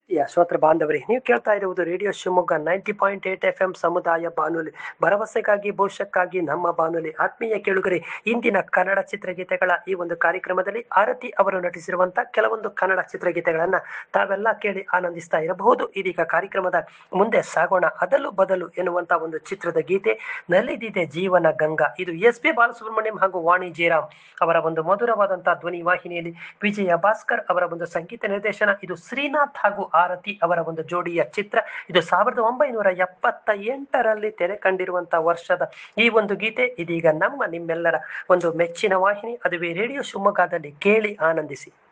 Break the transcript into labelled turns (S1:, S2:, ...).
S1: ಪ್ರಿಯ ಶ್ರೋತೃ ಬಾಂಧವರೇ ನೀವು ಕೇಳ್ತಾ ಇರುವುದು radio Shivamogga ninety point eight F M ಸಮುದಾಯ ಬಾನುಲಿ ಭರವಸೆಗಾಗಿ ಭವಿಷ್ಯಕ್ಕಾಗಿ ನಮ್ಮ ಬಾನುಲಿ ಆತ್ಮೀಯ ಕೇಳುಗರೆ ಇಂದಿನ ಕನ್ನಡ ಚಿತ್ರಗೀತೆಗಳ ಈ ಒಂದು ಕಾರ್ಯಕ್ರಮದಲ್ಲಿ ಆರತಿ ಅವರು ನಟಿಸಿರುವಂತಹ ಕೆಲವೊಂದು ಕನ್ನಡ ಚಿತ್ರಗೀತೆಗಳನ್ನ ತಾವೆಲ್ಲ ಕೇಳಿ ಆನಂದಿಸ್ತಾ ಇರಬಹುದು ಇದೀಗ ಕಾರ್ಯಕ್ರಮದ ಮುಂದೆ ಸಾಗೋಣ ಅದಲು ಬದಲು ಎನ್ನುವಂತ ಒಂದು ಚಿತ್ರದ ಗೀತೆ ನಲಿದಿದೆ ಜೀವನ ಗಂಗಾ ಇದು ಎಸ್ ಪಿ ಬಾಲಸುಬ್ರಹ್ಮಣ್ಯಂ ಹಾಗೂ ವಾಣಿ ಜಯರಾಮ್ ಅವರ ಒಂದು ಮಧುರವಾದಂತಹ ಧ್ವನಿ ವಾಹಿನಿಯಲ್ಲಿ ವಿಜಯ ಭಾಸ್ಕರ್ ಅವರ ಒಂದು ಸಂಗೀತ ನಿರ್ದೇಶನ ಇದು ಶ್ರೀನಾಥ್ ಹಾಗೂ ಆರತಿ ಅವರ ಒಂದು ಜೋಡಿಯ ಚಿತ್ರ ಇದು ಸಾವಿರದ ಒಂಬೈನೂರ ಎಪ್ಪತ್ತ ಎಂಟರಲ್ಲಿ ತೆರೆ ಕಂಡಿರುವಂತಹ ವರ್ಷದ ಈ ಒಂದು ಗೀತೆ ಇದೀಗ ನಮ್ಮ ನಿಮ್ಮೆಲ್ಲರ ಒಂದು ಮೆಚ್ಚಿನ ವಾಹಿನಿ ಅದುವೇ ರೇಡಿಯೋ ಶಿವಮೊಗ್ಗದಲ್ಲಿ ಕೇಳಿ ಆನಂದಿಸಿ